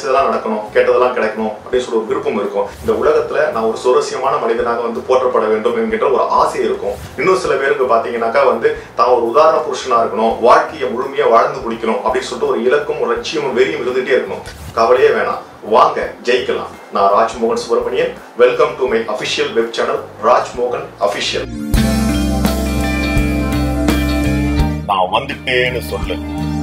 நினைச்சதெல்லாம் நடக்கணும் கேட்டதெல்லாம் கிடைக்கணும் அப்படின்னு சொல்லி ஒரு விருப்பம் இருக்கும் இந்த உலகத்துல நான் ஒரு சுரசியமான மனிதனாக வந்து போற்றப்பட வேண்டும் என்கின்ற ஒரு ஆசை இருக்கும் இன்னும் சில பேருக்கு பாத்தீங்கன்னாக்கா வந்து தான் ஒரு உதாரண புருஷனா இருக்கணும் வாழ்க்கையை முழுமையா வாழ்ந்து குடிக்கணும் அப்படின்னு சொல்லிட்டு ஒரு இலக்கும் ஒரு லட்சியமும் வெறியும் இருந்துட்டே இருக்கணும் கவலையே வேணாம் வாங்க ஜெயிக்கலாம் நான் Rajmohan Subramanian welcome to my official web channel Rajmohan official நான் வந்துட்டேன்னு சொல்லு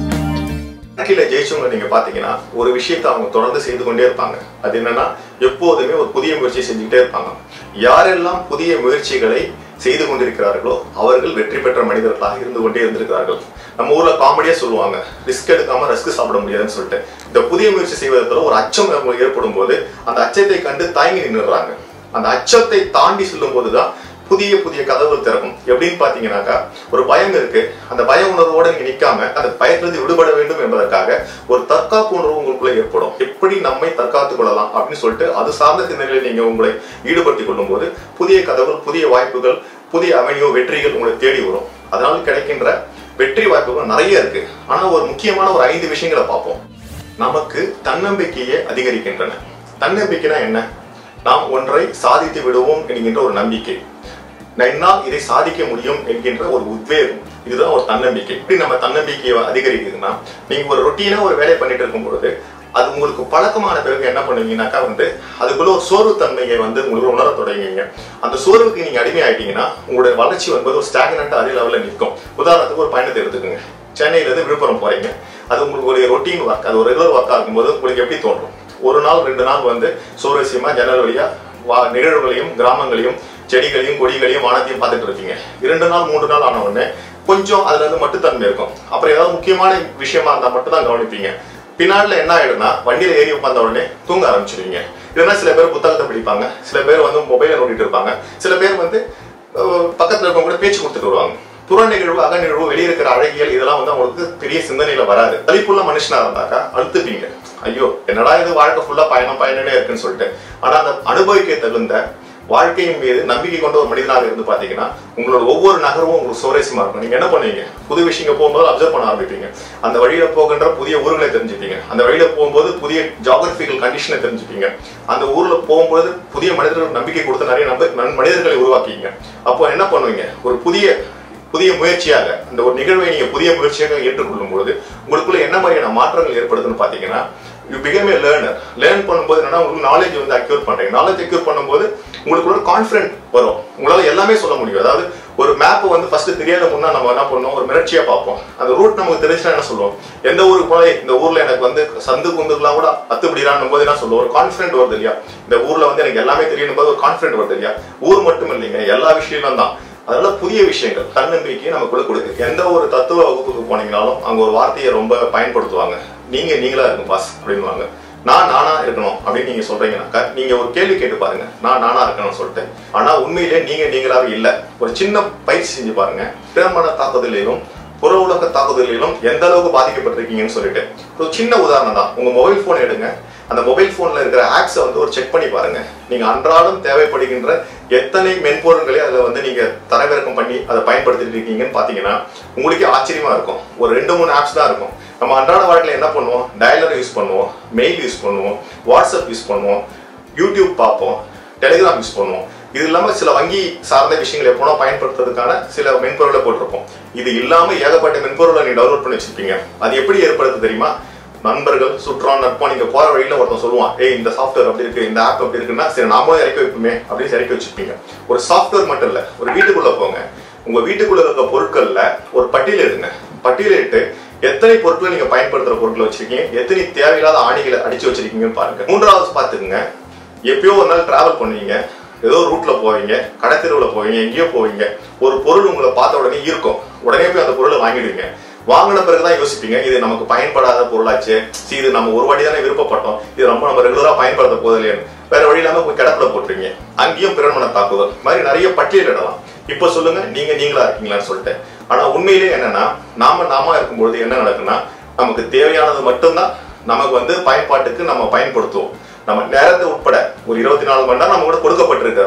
வாழ்க்கையில ஜெயிச்சவங்க நீங்க பாத்தீங்கன்னா ஒரு விஷயத்தை அவங்க தொடர்ந்து செய்து கொண்டே இருப்பாங்க அது என்னன்னா எப்போதுமே ஒரு புதிய முயற்சி செஞ்சுக்கிட்டே இருப்பாங்க யாரெல்லாம் புதிய முயற்சிகளை செய்து கொண்டிருக்கிறார்களோ அவர்கள் வெற்றி பெற்ற மனிதர்களாக இருந்து கொண்டே இருந்திருக்கிறார்கள் நம்ம ஊர்ல காமெடியா சொல்லுவாங்க ரிஸ்க் எடுக்காம ரஸ்க் சாப்பிட முடியாதுன்னு சொல்லிட்டு இந்த புதிய முயற்சி செய்வதற்கு ஒரு அச்சம் அவங்களுக்கு ஏற்படும் போது அந்த அச்சத்தை கண்டு தயங்கி நின்றுறாங்க அந்த அச்சத்தை தாண்டி செல்லும் போதுதான் புதிய புதிய கதவுகள் திறக்கும் எப்படின்னு பாத்தீங்கன்னாக்கா ஒரு பயம் இருக்கு அந்த பய உணர்வோட நீங்க நிக்காம அந்த பயத்திலிருந்து விடுபட வேண்டும் என்பதற்காக ஒரு தற்காப்பு உணர்வு உங்களுக்குள்ள ஏற்படும் எப்படி நம்மை தற்காத்துக் கொள்ளலாம் அப்படின்னு சொல்லிட்டு அது சார்ந்த சிந்தனையில் நீங்க உங்களை ஈடுபடுத்திக் கொள்ளும் போது புதிய கதவுகள் புதிய வாய்ப்புகள் புதிய அவென்யூ வெற்றிகள் உங்களை தேடி வரும் அதனால கிடைக்கின்ற வெற்றி வாய்ப்புகள் நிறைய இருக்கு ஆனா ஒரு முக்கியமான ஒரு ஐந்து விஷயங்களை பார்ப்போம் நமக்கு தன்னம்பிக்கையை அதிகரிக்கின்றன தன்னம்பிக்கைனா என்ன நாம் ஒன்றை சாதித்து விடுவோம் என்கின்ற ஒரு நம்பிக்கை என்னால் இதை சாதிக்க முடியும் என்கின்ற ஒரு உத்வேகம் இதுதான் ஒரு தன்னம்பிக்கை இப்படி நம்ம தன்னம்பிக்கையை அதிகரிக்குதுன்னா நீங்க ஒரு ரொட்டீனா ஒரு வேலையை பண்ணிட்டு இருக்கும் பொழுது அது உங்களுக்கு பழக்கமான பிறகு என்ன பண்ணுவீங்கன்னாக்கா வந்து அதுக்குள்ள ஒரு சோர்வு தன்மையை வந்து உங்களுக்கு உணர தொடங்குவீங்க அந்த சோர்வுக்கு நீங்க அடிமை ஆயிட்டீங்கன்னா உங்களுடைய வளர்ச்சி வந்து ஒரு ஸ்டாக்னண்டா அதே லெவலில் நிற்கும் உதாரணத்துக்கு ஒரு பயணத்தை எடுத்துக்கோங்க சென்னையில இருந்து விழுப்புரம் போறீங்க அது உங்களுக்கு ஒரு ரொட்டீன் ஒர்க் அது ஒரு ரெகுலர் ஒர்க்கா இருக்கும்போது உங்களுக்கு எப்படி தோன்றும் ஒரு நாள் ரெண்டு நாள் வந்து சோரசியமா ஜன்னல் வழியா வா நிகழ்வுகளையும் கிராமங்களையும் செடிகளையும் கொடிகளையும் வானத்தையும் பார்த்துட்டு இருப்பீங்க இரண்டு நாள் மூன்று நாள் ஆன உடனே கொஞ்சம் அதுல இருந்து மட்டுத்தன்மை இருக்கும் அப்புறம் ஏதாவது முக்கியமான விஷயமா இருந்தா மட்டும் தான் கவனிப்பீங்க பின்னாடில என்ன ஆயிடும்னா வண்டியில ஏறி உட்கார்ந்த உடனே தூங்க ஆரம்பிச்சிருவீங்க இல்லைன்னா சில பேர் புத்தகத்தை படிப்பாங்க சில பேர் வந்து மொபைலை நோண்டிட்டு இருப்பாங்க சில பேர் வந்து அஹ், பக்கத்துல இருக்கவங்க கூட பேச்சு கொடுத்துட்டு வருவாங்க புற நிகழ்வு அக நிகழ்வு வெளியே இருக்கிற அழகியல் இதெல்லாம் வந்து அவங்களுக்கு பெரிய சிந்தனையில வராது அழிப்புள்ள மனுஷனா இருந்தாக்கா அழுத்துப்பீங்க ஐயோ என்னடா இது வாழ்க்கை ஃபுல்லா பயணம் பயணமே இருக்குன்னு சொல்லிட்டு ஆனா அந்த அனுபவிக்க தகுந்த வாழ்க்கையின் மீது நம்பிக்கை கொண்ட ஒரு மனிதனாக இருந்து பாத்தீங்கன்னா உங்களோட ஒவ்வொரு நகரமும் உங்களுக்கு சுவாரஸ்யமா இருக்கும் நீங்க என்ன பண்ணுவீங்க புது விஷயங்க போகும்போது அப்சர்வ் பண்ண ஆரம்பிப்பீங்க அந்த வழியில போகின்ற புதிய ஊர்களை தெரிஞ்சுப்பீங்க அந்த வழியில போகும்போது புதிய ஜாகிரபிக்கல் கண்டிஷனை தெரிஞ்சுப்பீங்க அந்த ஊர்ல போகும்போது புதிய மனிதர்கள் நம்பிக்கை கொடுத்த நிறைய நம்ப நன் மனிதர்களை உருவாக்கிங்க அப்போ என்ன பண்ணுவீங்க ஒரு புதிய புதிய முயற்சியாக அந்த ஒரு நிகழ்வை நீங்க புதிய முயற்சியாக ஏற்றுக்கொள்ளும் பொழுது உங்களுக்குள்ள என்ன மாதிரியான மாற்றங்கள் ஏற்படுதுன்னு பாத்தீங்கன்னா you become a learner learn பண்ணும்போது என்னன்னா உங்களுக்கு நாலேஜ் வந்து அக்யூர் பண்றீங்க நாலேஜ் அக்யூர் பண்ணும்போது உங்களுக்கு ஒரு கான்ஃபிடென்ட் வரும் உங்களால எல்லாமே சொல்ல முடியும் அதாவது ஒரு மேப் வந்து ஃபர்ஸ்ட் தெரியாத முன்னா நம்ம என்ன பண்ணுவோம் ஒரு மிரட்சியா பார்ப்போம் அந்த ரூட் நமக்கு தெரிஞ்சுனா என்ன சொல்லுவோம் எந்த ஊருக்கு போய் இந்த ஊர்ல எனக்கு வந்து சந்து குந்துக்கெல்லாம் கூட அத்துப்படிறான் போது என்ன சொல்லுவோம் ஒரு கான்ஃபிடென்ட் வருது இல்லையா இந்த ஊர்ல வந்து எனக்கு எல்லாமே தெரியும் போது ஒரு கான்ஃபிடென்ட் வருது இல்லையா ஊர் மட்டும் இல்லைங்க எல்லா விஷயங்களும் தான் அதனால புதிய விஷயங்கள் தன்னம்பிக்கையை நமக்குள்ள கொடுக்கு எந்த ஒரு தத்துவ வகுப்புக்கு போனீங்கனாலும் அங்க ஒரு வார்த்தையை ரொம்ப பயன்படுத்துவாங்க நீங்க நீங்களா இருக்கும் பாஸ் அப்படின்வாங்க நான் நானா இருக்கணும் அப்படின்னு நீங்க சொல்றீங்கன்னாக்கா நீங்க ஒரு கேள்வி கேட்டு பாருங்க நான் நானா இருக்கணும்னு சொல்லிட்டு ஆனா உண்மையிலே நீங்க நீங்களாவே இல்ல ஒரு சின்ன பயிற்சி செஞ்சு பாருங்க திறமன தாக்குதலிலும் புற உலக தாக்குதலிலும் எந்த அளவுக்கு பாதிக்கப்பட்டிருக்கீங்கன்னு சொல்லிட்டு ஒரு சின்ன உதாரணம் தான் உங்க மொபைல் போன் எடுங்க அந்த மொபைல் போன்ல இருக்கிற ஆப்ஸை வந்து ஒரு செக் பண்ணி பாருங்க நீங்க அன்றாடம் தேவைப்படுகின்ற எத்தனை மென்பொருள்களை அதுல வந்து நீங்க தரவிறக்கம் பண்ணி அதை பயன்படுத்திட்டு இருக்கீங்கன்னு பாத்தீங்கன்னா உங்களுக்கே ஆச்சரியமா இருக்கும் ஒரு ரெண்டு மூணு ஆப்ஸ் தான் இருக்கும் நம்ம அன்றாட வாழ்க்கையில என்ன பண்ணுவோம் டயலர் யூஸ் பண்ணுவோம் மெயில் யூஸ் பண்ணுவோம் வாட்ஸ்அப் யூஸ் பண்ணுவோம் யூடியூப் பார்ப்போம் டெலிகிராம் யூஸ் பண்ணுவோம் இது இல்லாம சில வங்கி சார்ந்த விஷயங்களை எப்போனா பயன்படுத்துறதுக்கான சில மென்பொருளை போட்டிருப்போம் இது இல்லாம ஏகப்பட்ட மென்பொருளை நீ டவுன்லோட் பண்ணி வச்சிருப்பீங்க அது எப்படி ஏற்படுத்து தெரியுமா நண்பர்கள் சுற்றான் நட்பம் நீங்க போற வழியில ஒருத்தன் சொல்லுவான் ஏய் இந்த சாஃப்ட்வேர் அப்படி இருக்கு இந்த ஆப் அப்படி இருக்குன்னா சரி நாமளும் இறக்கி வைப்போமே அப்படின்னு இறக்கி வச்சிருப்பீங்க ஒரு சாஃப்ட்வேர் மட்டும் இல்ல ஒரு வீட்டுக்குள்ள போங்க உங்க வீட்டுக்குள்ள இருக்க பொருட்கள்ல ஒரு பட்டியல் எடுங்க பட்டியலிட்டு எத்தனை பொருட்களை நீங்க பயன்படுத்துற பொருட்களை வச்சிருக்கீங்க எத்தனை தேவையில்லாத ஆணிகளை அடிச்சு வச்சிருக்கீங்கன்னு பாருங்க மூன்றாவது பாத்துக்குங்க எப்பயோ ஒரு நாள் டிராவல் பண்ணுவீங்க ஏதோ ரூட்ல போவீங்க கடைத்தெருவுல போவீங்க எங்கேயோ போவீங்க ஒரு பொருள் உங்களை பார்த்த உடனே இருக்கும் உடனே போய் அந்த பொருளை வாங்கிடுவீங்க வாங்கின பிறகுதான் யோசிப்பீங்க இது நமக்கு பயன்படாத பொருளாச்சு சீ, இது நம்ம ஒரு வாட்டி தானே விருப்பப்பட்டோம் இது ரொம்ப நம்ம ரெகுலரா பயன்படுத்த போதில்லைன்னு வேற வழி இல்லாம போய் கிடப்புல போட்டுருங்க அங்கேயும் பிறன்மன தாக்குதல் இந்த மாதிரி நிறைய பட்டியலிடலாம் இப்ப சொல்லுங்க நீங்க நீங்களா இருக்கீங்களான்னு சொல்லிட்டு ஆனா உண்மையிலே என்னன்னா நாம நாம இருக்கும்பொழுது என்ன நடக்குன்னா நமக்கு தேவையானது மட்டும்தான் நமக்கு வந்து பயன்பாட்டுக்கு நம்ம பயன்படுத்துவோம் நம்ம நேரத்தை உட்பட ஒரு இருபத்தி நாலு மணி நேரம் நம்ம கூட கொடுக்கப்பட்டிருக்கிறதுனா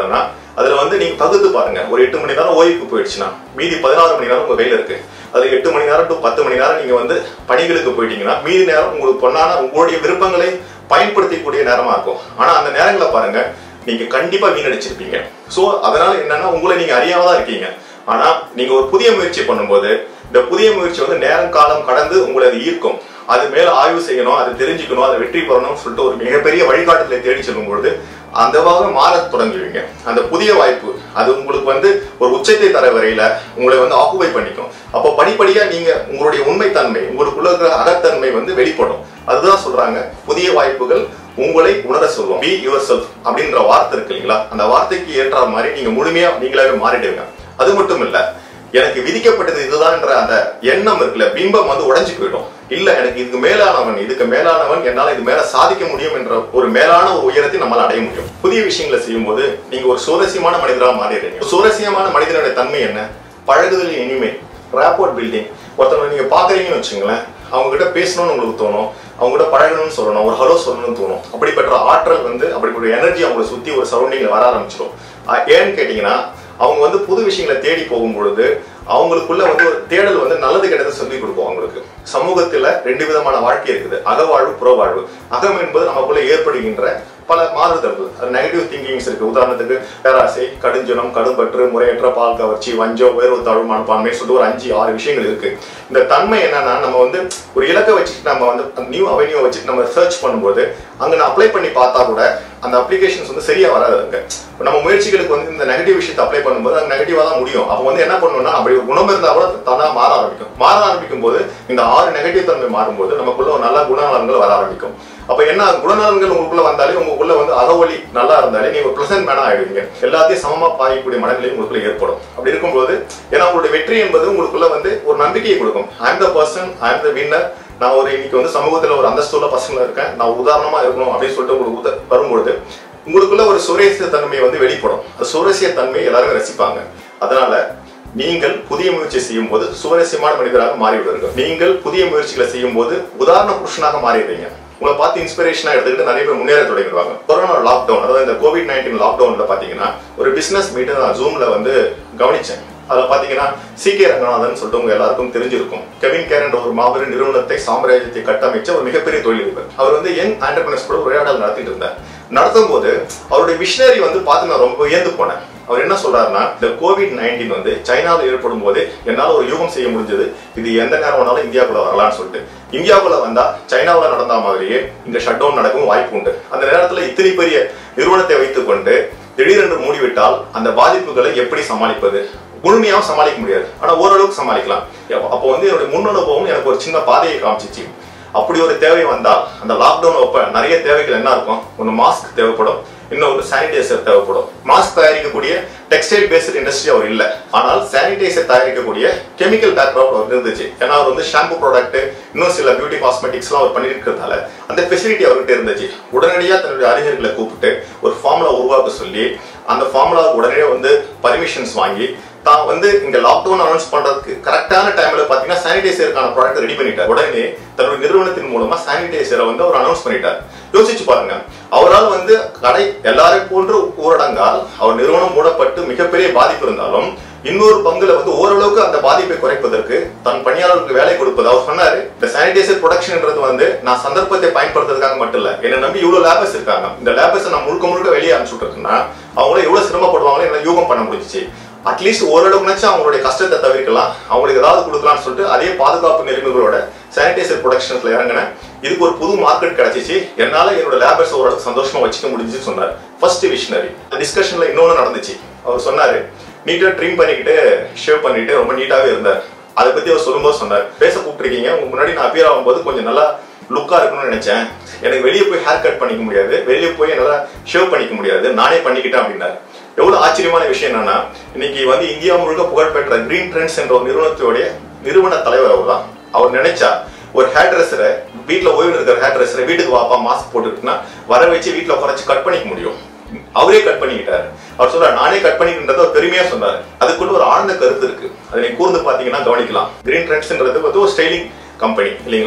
அதுல வந்து நீங்க பகுத்து பாருங்க ஒரு எட்டு மணி நேரம் ஓய்வுக்கு போயிடுச்சுன்னா மீதி பதினாறு மணி நேரம் உங்க கையில இருக்கு அது எட்டு மணி நேரம் டு பத்து மணி நேரம் நீங்க வந்து பணிகளுக்கு போயிட்டீங்கன்னா மீதி நேரம் உங்களுக்கு பொண்ணான உங்களுடைய விருப்பங்களை பயன்படுத்தக்கூடிய நேரமா இருக்கும் ஆனா அந்த நேரங்களை பாருங்க நீங்க கண்டிப்பா வீணடிச்சிருப்பீங்க சோ அதனால என்னன்னா உங்களை நீங்க அறியாம தான் இருக்கீங்க ஆனா நீங்க ஒரு புதிய முயற்சி பண்ணும்போது இந்த புதிய முயற்சி வந்து நேரம் காலம் கடந்து உங்களை அது ஈர்க்கும் அது மேல ஆய்வு செய்யணும் அதை தெரிஞ்சுக்கணும் அதை வெற்றி பெறணும்னு சொல்லிட்டு ஒரு மிகப்பெரிய வழிகாட்டுதலை தேடி செல்லும் பொழுது அந்த பாகம் மாற தொடங்குவீங்க அந்த புதிய வாய்ப்பு அது உங்களுக்கு வந்து ஒரு உச்சத்தை தர வரையில உங்களை வந்து ஆக்குபை பண்ணிக்கும் அப்போ படிப்படியா நீங்க உங்களுடைய உண்மைத்தன்மை உங்களுக்குள்ள இருக்கிற அகத்தன்மை வந்து வெளிப்படும் அதுதான் சொல்றாங்க புதிய வாய்ப்புகள் உங்களை உணர சொல்லுவோம் பி யுவர் செல்ஃப் அப்படின்ற வார்த்தை இருக்கு இல்லைங்களா அந்த வார்த்தைக்கு ஏற்ற மாதிரி நீங்க முழுமையா நீங்களாவே மாறிடுவீங்க அது மட்டும் இல்ல எனக்கு விதிக்கப்பட்டது இதுதான்ன்ற அந்த எண்ணம் இருக்குல்ல பிம்பம் வந்து உடைஞ்சு போயிடும் இல்ல எனக்கு இதுக்கு மேலானவன் இதுக்கு மேலானவன் என்னால இது மேல சாதிக்க முடியும் என்ற ஒரு மேலான ஒரு உயரத்தை நம்மளால அடைய முடியும் புதிய விஷயங்களை செய்யும் போது நீங்க ஒரு சுரசியமான மனிதராக மாறிடுறீங்க சுரசியமான மனிதனுடைய தன்மை என்ன பழகுதல் இனிமை ரேப்போர்ட் பில்டிங் ஒருத்தவங்க நீங்க பாக்குறீங்கன்னு வச்சுங்களேன் அவங்க கிட்ட பேசணும்னு உங்களுக்கு தோணும் அவங்க கிட்ட பழகணும்னு சொல்லணும் ஒரு ஹலோ சொல்லணும்னு தோணும் அப்படிப்பட்ட ஆற்றல் வந்து அப்படிப்பட்ட எனர்ஜி அவங்களை சுத்தி ஒரு சரௌண்டிங்ல வர ஆரம்பிச்சிடும் அஹ் ஏன்னு கேட்டீங்கன்னா அவங்க வந்து புது விஷயங்களை தேடி போகும் பொழுது அவங்களுக்குள்ள வந்து ஒரு தேடல் வந்து நல்லது கெட்டது சொல்லி கொடுக்கும் அவங்களுக்கு சமூகத்துல ரெண்டு விதமான வாழ்க்கை இருக்குது அகவாழ்வு புறவாழ்வு அகம் என்பது நமக்குள்ள ஏற்படுகின்ற பல மாறுதல்கள் அது நெகட்டிவ் திங்கிங்ஸ் இருக்கு உதாரணத்துக்கு பேராசை கடுஞ்சனம் கடும்பற்று முறையற்ற பால் கவர்ச்சி வஞ்சம் உயர்வு தாழ்வு மனப்பான்மை சொல்லிட்டு ஒரு அஞ்சு ஆறு விஷயங்கள் இருக்கு இந்த தன்மை என்னன்னா நம்ம வந்து ஒரு இலக்கை வச்சுட்டு நம்ம வந்து நியூ அவென்யூ வச்சுட்டு நம்ம சர்ச் பண்ணும்போது அங்க நான் அப்ளை பண்ணி பார்த்தா கூட அந்த அப்ளிகேஷன்ஸ் வந்து சரியா வராதுங்க இப்ப நம்ம முயற்சிகளுக்கு வந்து இந்த நெகட்டிவ் விஷயத்தை அப்ளை பண்ணும்போது அது நெகட்டிவா தான் முடியும் அப்போ வந்து என்ன பண்ணணும்னா அப்படி ஒரு குணம் இருந்தா கூட தானா மாற ஆரம்பிக்கும் மாற ஆரம்பிக்கும் போது இந்த ஆறு நெகட்டிவ் தன்மை மாறும்போது நமக்குள்ள ஒரு நல்ல குணநலன்கள் வர ஆரம்பிக்கும் அப்ப என்ன குணநலன்கள் உங்களுக்குள்ள வந்தாலே உங்களுக்குள்ள வந்து அகவொலி நல்லா இருந்தாலே நீங்க ஒரு ப்ளசன்ட் மேனா ஆயிடுவீங்க எல்லாத்தையும் சமமா பாயக்கூடிய மனநிலை உங்களுக்குள்ள ஏற்படும் அப்படி இருக்கும்போது ஏன்னா உங்களுடைய வெற்றி என்பது உங்களுக்குள்ள வந்து ஒரு நம்பிக்கையை கொடுக்கும் ஐ the person I the winner நான் ஒரு இன்னைக்கு வந்து சமூகத்துல ஒரு அந்தஸ்துள்ள பசங்க இருக்கேன் நான் உதாரணமா இருக்கணும் அப்படின்னு சொல்லிட்டு உங்களுக்கு உத- வரும்பொழுது உங்களுக்குள்ள ஒரு சுரேசிய தன்மை வந்து வெளிப்படும் அந்த சுரேசிய தன்மையை எல்லாரும் ரசிப்பாங்க அதனால நீங்கள் புதிய முயற்சி செய்யும் போது சுவரசியமான மனிதராக மாறிவிடுவீர்கள் நீங்கள் புதிய முயற்சிகளை செய்யும் போது உதாரண புருஷனாக மாறிடுறீங்க உங்களை பார்த்து இன்ஸ்பிரேஷனா எடுத்துக்கிட்டு நிறைய பேர் முன்னேற தொடங்கிடுவாங்க கொரோனா லாக்டவுன் அதாவது இந்த கோவிட் நைன்டீன் லாக்டவுன்ல பாத்தீங்கன்னா ஒரு பிசினஸ் மீட்டை நான் ஜூம்ல வந்து கவனிச்சேன் அதுல பாத்தீங்கன்னா சி கே ரங்கநாதன் சொல்லிட்டு உங்க எல்லாருக்கும் தெரிஞ்சிருக்கும் கெவின் கேர் என்ற ஒரு மாபெரும் நிறுவனத்தை சாம்ராஜ்யத்தை கட்டமைச்ச ஒரு மிகப்பெரிய தொழிலதிபர் அவர் வந்து யங் ஆண்டர்பிரினர்ஸ் கூட உரையாடல் நடத்திட்டு இருந்தார் நடத்தும் போது அவருடைய விஷனரி வந்து பார்த்து நான் ரொம்ப வியந்து போனேன் அவர் என்ன சொல்றாருன்னா இந்த கோவிட் நைன்டீன் வந்து சைனாவில் ஏற்படும் போது என்னால ஒரு யூகம் செய்ய முடிஞ்சது இது எந்த நேரம் வேணாலும் இந்தியாவுக்குள்ள வரலாம்னு சொல்லிட்டு இந்தியாவுக்குள்ள வந்தா சைனாவுல நடந்த மாதிரியே இங்க ஷட் டவுன் நடக்கும் வாய்ப்பு உண்டு அந்த நேரத்துல இத்தனை பெரிய நிறுவனத்தை வைத்துக்கொண்டு திடீரென்று மூடிவிட்டால் அந்த பாதிப்புகளை எப்படி சமாளிப்பது முழுமையாவும் சமாளிக்க முடியாது ஆனா ஓரளவுக்கு சமாளிக்கலாம் அப்போ வந்து என்னுடைய முன் அனுபவம் எனக்கு ஒரு சின்ன பாதையை காமிச்சிச்சு அப்படி ஒரு தேவை வந்தால் அந்த லாக்டவுன் அப்ப நிறைய தேவைகள் என்ன இருக்கும் ஒன்று மாஸ்க் தேவைப்படும் இன்னொரு சானிடைசர் தேவைப்படும் மாஸ்க் தயாரிக்கக்கூடிய டெக்ஸ்டைல் பேஸ்ட் இண்டஸ்ட்ரி அவர் இல்ல ஆனால் சானிடைசர் தயாரிக்கக்கூடிய கெமிக்கல் பேக்ரவுண்ட் அவர் இருந்துச்சு ஏன்னா அவர் வந்து ஷாம்பு ப்ராடக்ட் இன்னும் சில பியூட்டி காஸ்மெட்டிக்ஸ்லாம் அவர் பண்ணிட்டு இருக்கிறதால அந்த ஃபெசிலிட்டி அவர்கிட்ட இருந்துச்சு உடனடியாக தன்னுடைய அறிஞர்களை கூப்பிட்டு ஒரு ஃபார்முலா உருவாக்க சொல்லி அந்த ஃபார்முலாவுக்கு உடனே வந்து பர்மிஷன்ஸ் வாங்கி தான் வந்து இங்க லாக்டவுன் அனௌன்ஸ் பண்றதுக்கு கரெக்டான டைம்ல பாத்தீங்கன்னா சானிடைசருக்கான ப்ராடக்ட் ரெடி பண்ணிட்டார் உடனே தன்னுடைய நிறுவனத்தின் மூலமா சானிடைசரை வந்து அவர் அனௌன்ஸ் பண்ணிட்டார் யோசிச்சு பாருங்க அவரால் வந்து கடை எல்லாரையும் போன்று ஊரடங்கால் அவர் நிறுவனம் மூடப்பட்டு மிகப்பெரிய பாதிப்பு இருந்தாலும் இன்னொரு பங்குல வந்து ஓரளவுக்கு அந்த பாதிப்பை குறைப்பதற்கு தன் பணியாளர்களுக்கு வேலை கொடுப்பது அவர் சொன்னாரு இந்த சானிடைசர் ப்ரொடக்ஷன்ன்றது வந்து நான் சந்தர்ப்பத்தை பயன்படுத்துறதுக்காக மட்டும் இல்ல என்ன நம்பி இவ்வளவு லேபர்ஸ் இருக்காங்க இந்த லேபர்ஸ் நான் முழுக்க முழுக்க வெளியே அனுப்பிச்சு விட்டுருக்கேன்னா அவங்கள எவ்வளவு சிரமப்படுவாங்களோ என்ன யூகம் பண்ண முடிஞ்சிச்சு அட்லீஸ்ட் ஓரளவுக்குனாச்சும் அவங்களுடைய கஷ்டத்தை தவிர்க்கலாம் அவங்களுக்கு ஏதாவது கொடுக்கலாம்னு சொல்லிட்டு அதே பாதுகாப்பு நெறிமுறைகளோட சானிடைசர் ப்ரொடக்ஷன்ஸ்ல இறங்கினேன் இதுக்கு ஒரு புது மார்க்கெட் கிடைச்சிச்சு என்னால என்னோட லேபர்ஸ் ஓரளவுக்கு சந்தோஷமா வச்சுக்க முடிஞ்சுன்னு சொன்னார் ஃபர்ஸ்ட் விஷனரி டிஸ்கஷன்ல இன்னொன்னு நடந்துச்சு அவர் சொன்னாரு நீட்டா ட்ரிம் பண்ணிக்கிட்டு ஷேவ் பண்ணிட்டு ரொம்ப நீட்டாவே இருந்தார் அதை பத்தி அவர் சொல்லும்போது சொன்னார் பேச கூப்பிட்டுருக்கீங்க உங்க முன்னாடி நான் அப்பியர் ஆகும்போது கொஞ்சம் நல்லா லுக்கா இருக்கணும்னு நினைச்சேன் எனக்கு வெளியே போய் ஹேர் கட் பண்ணிக்க முடியாது வெளியே போய் என்னால ஷேவ் பண்ணிக்க முடியாது நானே பண்ணிக்கிட்டேன் அப்படின்னாரு எவ்வளவு ஆச்சரியமான விஷயம் என்னன்னா இன்னைக்கு வந்து இந்தியா முழுக்க புகழ்பெற்ற கிரீன் ட்ரெண்ட்ஸ் என்ற ஒரு நிறுவனத்துடைய நிறுவன தலைவர் அவர் தான் அவர் நினைச்சா ஒரு ஹேர் ட்ரெஸ்ஸரை வீட்டுல ஓய்வு இருக்கிற ஹேர் ட்ரெஸ்ஸரை வீட்டுக்கு வாப்பா மாஸ்க் போட்டுக்கிட்டுனா வர வச்சு வீட்டுல குறைச்சு கட் பண்ணிக்க முடியும் அவரே கட் பண்ணிக்கிட்டாரு அவர் சொல்றாரு நானே கட் பண்ணிக்கின்றத அவர் பெருமையா சொன்னாரு அதுக்குள்ள ஒரு ஆழ்ந்த கருத்து இருக்கு அதை நீங்க கூர்ந்து பாத்தீங்கன்னா கவனிக்கலாம் கிரீன் ட்ரெண்ட்ஸ்ன்றது வந்து ஒரு ஸ்டைலிங் கம்பெனி இல்லைங்களா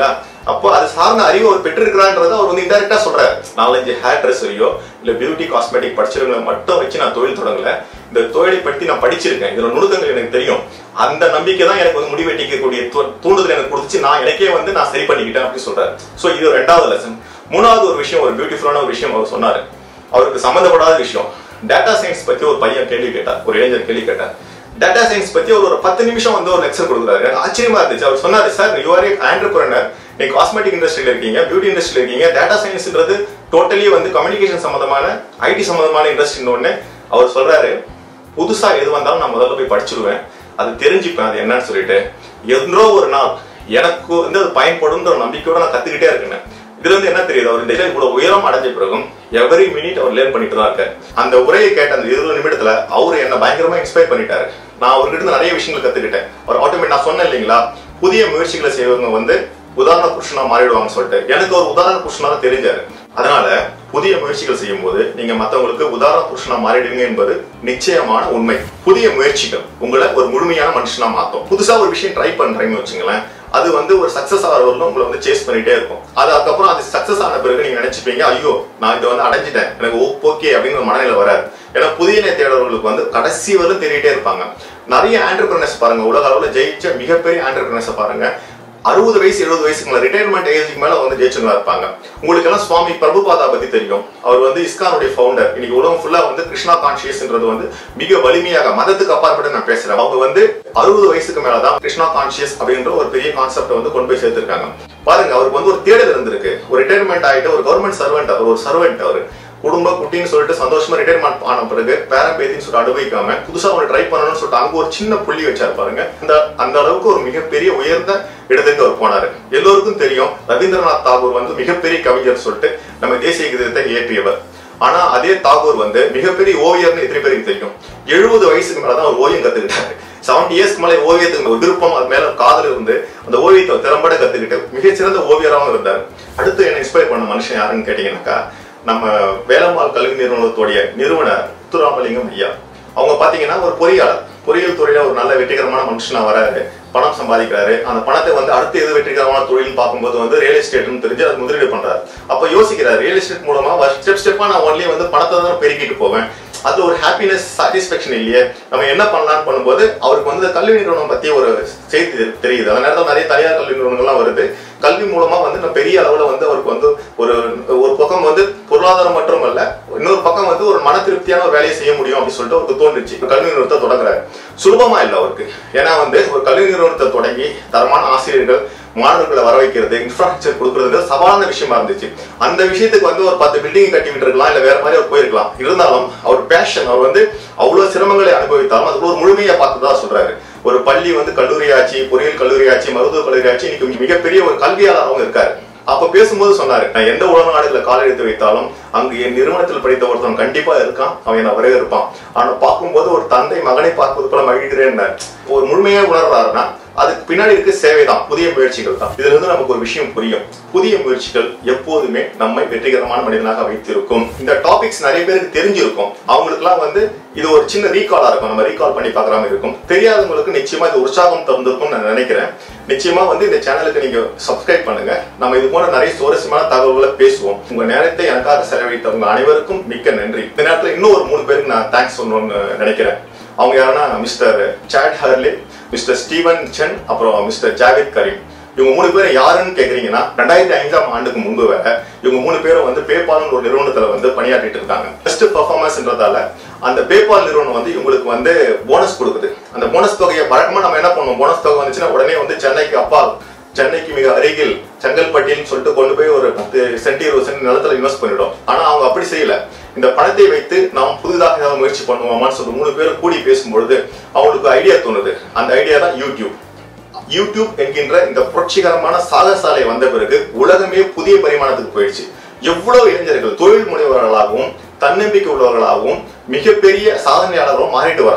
அப்போ அது சார்ந்த அறிவு அவர் பெற்றிருக்கிறான்றதை அவர் வந்து இன்டெரக்டா சொல்றாரு நாலஞ்சு ஹேர் ட்ரெஸ்ஸரையோ இல்ல பியூட்டி காஸ்மெட்டிக் படிச்சிருவங்களை மட்டும் வச்சு நான் தொழில் தொடங்கல இந்த தொழிலை பற்றி நான் படிச்சிருக்கேன் இதுல நுணுக்கங்கள் எனக்கு தெரியும் அந்த நம்பிக்கை தான் எனக்கு வந்து முடிவெட்டிக்கக்கூடிய தூ- தூண்டுதல் எனக்கு கொடுத்துச்சு நான் எனக்கே வந்து நான் சரி பண்ணிக்கிட்டேன் அப்படின்னு சொல்றாரு சோ இது ஒரு ரெண்டாவது லெசன் மூணாவது ஒரு விஷயம் ஒரு பியூட்டிஃபுல்லான ஒரு விஷயம் அவர் சொன்னாரு அவருக்கு சம்மந்தப்படாத விஷயம் டேட்டா சயின்ஸ் பத்தி ஒரு பையன் கேள்வி கேட்டார் ஒரு இளைஞர் கேள்வி கேட்டார் டேட்டா சயின்ஸ் பத்தி அவர் ஒரு பத்து நிமிஷம் வந்து ஒரு லெக்சர் கொடுக்குறாரு எனக்கு ஆச்சரியமா இருந்துச்சு அவர் சொன்னாரு சார் யூஆர் ஆண்டர்பிரனர் நீங்க காஸ்மெட்டிக் இண்டஸ்ட்ரியில இருக்கீங்க பியூட்டி இண்டஸ்ட்ரியில இருக்கீங்க டேட்டா சயின்ஸ்ன்றது டோட்டலி வந்து கம்யூனிகேஷன் சம்பந்தமான ஐடி சம்பந்தமான இண்டஸ்ட்ரின்னு ஒண்ணு அவர் சொல்றாரு புதுசா எது வந்தாலும் நான் முதல்ல போய் படிச்சிருவேன் அது தெரிஞ்சுப்பேன் அது என்னன்னு சொல்லிட்டு என்றோ ஒரு நாள் எனக்கு வந்து அது பயன்படும்ன்ற ஒரு நம்பிக்கையோட நான் கத்துக்கிட்டே இருக்கேன் இதுல இருந்து என்ன தெரியுது அவர் இந்த இவ்வளவு உயரம் அடைஞ்ச பிறகும் எவரி மினிட் அவர் லேர்ன் பண்ணிட்டு தான் இருக்காரு அந்த உரையை கேட்ட அந்த இருபது நிமிடத்துல அவரு என்ன பயங்கரமா இன்ஸ்பயர் பண்ணிட்டாரு நான் அவர்கிட்ட இருந்து நிறைய விஷயங்கள் கத்துக்கிட்டேன் அவர் ஆட்டோமேட் நான் சொன்னேன் இல்லைங்களா புதிய முயற்சிகளை செய்வங்க வந்து உதாரண புருஷனா மாறிடுவாங்கன்னு சொல்லிட்டு எனக்கு ஒரு உதாரண புருஷனாக தெரிஞ்சாரு அதனால புதிய முயற்சிகள் செய்யும் போது நீங்க மத்தவங்களுக்கு உதாரண புருஷனா மாறிடுவீங்க என்பது நிச்சயமான உண்மை புதிய முயற்சிகள் உங்களை ஒரு முழுமையான மனுஷனா மாத்தும் புதுசா ஒரு விஷயம் ட்ரை பண்றீங்கன்னு வச்சுங்களேன் அது வந்து ஒரு சக்சஸ் ஆகிறவர்களும் உங்களை வந்து சேஸ் பண்ணிட்டே இருக்கும் அது அதுக்கப்புறம் அது சக்சஸ் ஆன பிறகு நீங்க நினைச்சுப்பீங்க ஐயோ நான் இதை வந்து அடைஞ்சிட்டேன் எனக்கு ஓகே அப்படிங்கிற ஒரு மனநிலை வராது ஏன்னா புதிய நிலை தேடவர்களுக்கு வந்து கடைசி வரையும் தேடிட்டே இருப்பாங்க நிறைய ஆண்டர்பிரினர்ஸ் பாருங்க உலக அளவுல ஜெயிச்ச மிகப்பெரிய ஆண்டர்பிரினர்ஸ் பாருங்க அறுபது வயசு எழுபது வயசுக்கு மேல ரிட்டையர்மெண்ட் ஏஜுக்கு மேல வந்து ஜெயிச்சவங்களா இருப்பாங்க உங்களுக்கு எல்லாம் சுவாமி பிரபுபாதா பத்தி தெரியும் அவர் வந்து இஸ்கானுடைய ஃபவுண்டர் இன்னைக்கு உலகம் ஃபுல்லா வந்து கிருஷ்ணா கான்சியஸ்ன்றது வந்து மிக வலிமையாக மதத்துக்கு அப்பாற்பட்டு நான் பேசுறேன் அவங்க வந்து அறுபது வயசுக்கு மேலதான் கிருஷ்ணா கான்சியஸ் அப்படின்ற ஒரு பெரிய கான்செப்ட் வந்து கொண்டு போய் சேர்த்திருக்காங்க பாருங்க அவருக்கு வந்து ஒரு தேடல் இருந்திருக்கு ஒரு ரிட்டையர்மெண்ட் ஆயிட்டு ஒரு கவர்மெண்ட் சர்வெண்ட் அவர் ஒரு சர்வெண்ட் அவர் குடும்ப குட்டின்னு சொல்லிட்டு சந்தோஷமா ரிட்டையர்மெண்ட் ஆன பிறகு பேரம்பேத்தின்னு சொல்லிட்டு அனுபவிக்காம புதுசா ஒரு ட்ரை பண்ணணும்னு சொல்லிட்டு அங்க ஒரு சின்ன புள்ளி வச்சாரு பாருங்க அந்த அந்த அளவுக்கு ஒரு மிகப்பெரிய உயர்ந்த இடத்துக்கு அவர் போனாரு எல்லோருக்கும் தெரியும் ரவீந்திரநாத் தாகூர் வந்து மிகப்பெரிய கவிஞர் சொல்லிட்டு நம்ம தேசிய கீதத்தை இயற்றியவர் ஆனா அதே தாகூர் வந்து மிகப்பெரிய ஓவியர்னு எத்தனை பேருக்கு தெரியும் எழுபது வயசுக்கு மேலதான் அவர் ஓவியம் கத்துக்கிட்டாரு செவன்டி இயர்ஸ்க்கு மேலே ஓவியத்துக்கு ஒரு விருப்பம் அது மேல காதல் இருந்து அந்த ஓவியத்தை திறம்பட கத்துக்கிட்டு மிகச்சிறந்த ஓவியராகவும் இருந்தார் அடுத்து என்ன இன்ஸ்பயர் பண்ண மனுஷன் யாருன்னு கேட்டீங்கன்னாக்கா நம்ம வேலம்மாள் கல்வி நிறுவனத்துடைய நிறுவனர் முத்துராமலிங்கம் ஐயா அவங்க பாத்தீங்கன்னா ஒரு பொறியாளர் பொறியியல் துறையில ஒரு நல்ல வெற்றிகரமான மனுஷனா வராரு பணம் சம்பாதிக்கிறாரு அந்த பணத்தை வந்து அடுத்து எது வெற்றிகரமான தொழில் பார்க்கும்போது வந்து ரியல் எஸ்டேட்னு தெரிஞ்சு அது முதலீடு பண்றாரு அப்ப யோசிக்கிறார் ரியல் எஸ்டேட் மூலமா ஸ்டெப் ஸ்டெப்பா நான் ஒன்லி வந்து பணத்தை தான் பெருக்கிட்டு போவேன் அது ஒரு ஹாப்பினஸ் சாட்டிஸ்பேக்ஷன் இல்லையே நம்ம என்ன பண்ணலாம்னு பண்ணும்போது அவருக்கு வந்து இந்த கல்வி நிறுவனம் பத்தி ஒரு செய்தி தெரி- தெரியுது அந்த நேரத்தில் நிறைய தனியார் கல்வி நிறுவனங்கள்லாம் வருது கல்வி மூலமா வந்து நம்ம பெரிய அளவுல வந்து அவருக்கு வந்து ஒரு ஒரு பக்கம் வந்து பொருளாதாரம் மட்டும் அல்ல இன்னொரு பக்கம் வந்து ஒரு மன திருப்தியான ஒரு வேலையை செய்ய முடியும் அப்படின்னு சொல்லிட்டு அவருக்கு தோணுச்சு ஒரு கல்வி நிறுவனத்தை தொடங்குறாரு சுலபமா இல்லை அவருக்கு ஏன்னா வந்து ஒரு கல்வி நிறுவனத்தை தொடங்கி தரமான ஆசிரியர்கள் மாணவர்களை வர வைக்கிறது இன்ஃப்ராஸ்ட்ரக்சர் கொடுக்கறது சவாலான விஷயமா இருந்துச்சு அந்த விஷயத்துக்கு வந்து ஒரு பத்து பில்டிங் கட்டி விட்டுருக்கலாம் இல்ல வேற மாதிரி அவர் போயிருக்கலாம் இருந்தாலும் அவர் பேஷன் அவர் வந்து அவ்வளவு சிரமங்களை அனுபவித்தாலும் அதுக்கு ஒரு முழுமையை பார்த்துதான் சொல்றாரு ஒரு பள்ளி வந்து கல்லூரி ஆச்சு பொறியியல் கல்லூரி ஆச்சு மருத்துவ கல்லூரி ஆச்சு இன்னைக்கு மிகப்பெரிய ஒரு கல்வியாளராகவும் இருக்காரு அப்ப பேசும்போது சொன்னாரு நான் எந்த உலக நாடுகளை கால் எடுத்து வைத்தாலும் அங்கு என் நிறுவனத்தில் படித்த ஒருத்தன் கண்டிப்பா இருக்கான் அவன் என்ன வரவேற்பான் ஆனா பார்க்கும்போது ஒரு தந்தை மகனை பார்ப்பது போல மகிழ்கிறேன் ஒரு முழுமையா உணர்றாருன்னா அதுக்கு பின்னாடி இருக்க சேவை தான் புதிய முயற்சிகள் தான் இதுல இருந்து நமக்கு ஒரு விஷயம் புரியும் புதிய முயற்சிகள் எப்போதுமே நம்மை வெற்றிகரமான மனிதனாக வைத்திருக்கும் இந்த டாபிக்ஸ் நிறைய பேருக்கு தெரிஞ்சிருக்கும் அவங்களுக்குலாம் வந்து இது ஒரு சின்ன ரீகாலா இருக்கும் நம்ம ரீகால் பண்ணி பார்க்குற மாதிரி இருக்கும் தெரியாதவங்களுக்கு நிச்சயமா இது உற்சாகம் தந்திருக்கும் நான் நினைக்கிறேன் நிச்சயமா வந்து இந்த சேனலுக்கு நீங்க சப்ஸ்கிரைப் பண்ணுங்க நம்ம இது போன்ற நிறைய சுவாரஸ்யமான தகவல்களை பேசுவோம் உங்க நேரத்தை எனக்காக செலவழித்தவங்க அனைவருக்கும் மிக்க நன்றி இந்த நேரத்துல இன்னும் ஒரு மூணு பேருக்கு நான் தேங்க்ஸ் சொல்லணும்னு நினைக்கிறேன் அவங்க யாருன்னா mister Chad Hurley mister Steven Chen அப்புறம் மிஸ்டர் ஜாவித் கரீம் இவங்க மூணு பேரும் யாருன்னு கேக்குறீங்கன்னா ரெண்டாயிரத்தி ஐந்தாம் ஆண்டுக்கு முன்பு வரை இவங்க மூணு பேரும் வந்து பேபால் ஒரு நிறுவனத்துல வந்து பணியாற்றிட்டு இருக்காங்க பெஸ்ட் பர்ஃபார்மன்ஸ்ன்றதால அந்த பேபால் நிறுவனம் வந்து இவங்களுக்கு வந்து போனஸ் கொடுக்குது அந்த போனஸ் தொகையை வழக்கமா நம்ம என்ன பண்ணுவோம் போனஸ் தொகை வந்துச்சுன்னா உடனே வந்து சென்னைக்கு அப்பால் சென்னைக்கு மிக அருகில் செங்கல்பட்டின்னு சொல்லிட்டு கொண்டு போய் ஒரு பத்து சென்ட் இருபது சென்ட் நிலத்துல இன்வெஸ்ட் பண்ணிடும் ஆனா அவங்க அப்படி செய்யல இந்த பணத்தை வைத்து நாம் புதிதாக ஏதாவது முயற்சி பண்ணுவோமான்னு சொல்லி மூணு பேரும் கூடி பேசும்பொழுது அவங்களுக்கு ஐடியா தோணுது அந்த ஐடியா தான் யூடியூப் யூடியூப் என்கின்ற இந்த புரட்சிகரமான சாகசாலை வந்த பிறகு உலகமே புதிய பரிமாணத்துக்கு போயிடுச்சு எவ்வளவு இளைஞர்கள் தொழில் முனைவர்களாகவும் தன்னம்பிக்கை உள்ளவர்களாகவும் மிகப்பெரிய சாதனையாளர்களும் மாறிட்டு வராங்க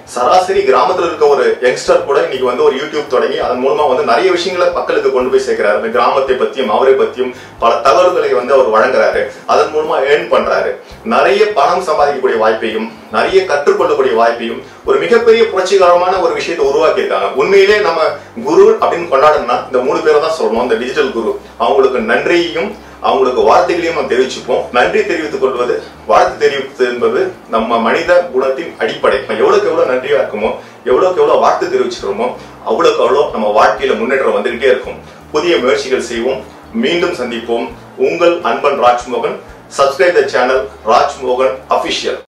சராசரி கிராமத்துல இருக்க ஒரு யங்ஸ்டர் கூட இன்னைக்கு வந்து ஒரு யூடியூப் தொடங்கி அதன் மூலமா வந்து நிறைய விஷயங்களை மக்களுக்கு கொண்டு போய் சேர்க்கிறாரு இந்த கிராமத்தை பத்தியும் அவரை பத்தியும் பல தகவல்களை வந்து அவர் வழங்குறாரு அதன் மூலமா ஏர்ன் பண்றாரு நிறைய பணம் சம்பாதிக்கக்கூடிய வாய்ப்பையும் நிறைய கற்றுக்கொள்ளக்கூடிய வாய்ப்பையும் ஒரு மிகப்பெரிய புரட்சிகரமான ஒரு விஷயத்தை உருவாக்கி இருக்காங்க உண்மையிலே நம்ம குரு அப்படின்னு கொண்டாடணும்னா இந்த மூணு பேரை தான் சொல்லணும் இந்த டிஜிட்டல் குரு அவங்களுக்கு நன்றியையும் அவங்களுக்கு வார்த்தைகளையும் நம்ம தெரிவிச்சுப்போம் நன்றி தெரிவித்துக் கொள்வது வாழ்த்து தெரிவித்து என்பது நம்ம மனித குணத்தின் அடிப்படை நம்ம எவ்வளவுக்கு எவ்வளவு நன்றியா இருக்குமோ எவ்வளவுக்கு எவ்வளவு வாழ்த்து தெரிவிச்சுக்கிறோமோ அவ்வளவுக்கு அவ்வளோ நம்ம வாழ்க்கையில முன்னேற்றம் வந்துகிட்டே இருக்கும் புதிய முயற்சிகள் செய்வோம் மீண்டும் சந்திப்போம் உங்கள் அன்பன் Rajmohan subscribe the channel Rajmohan official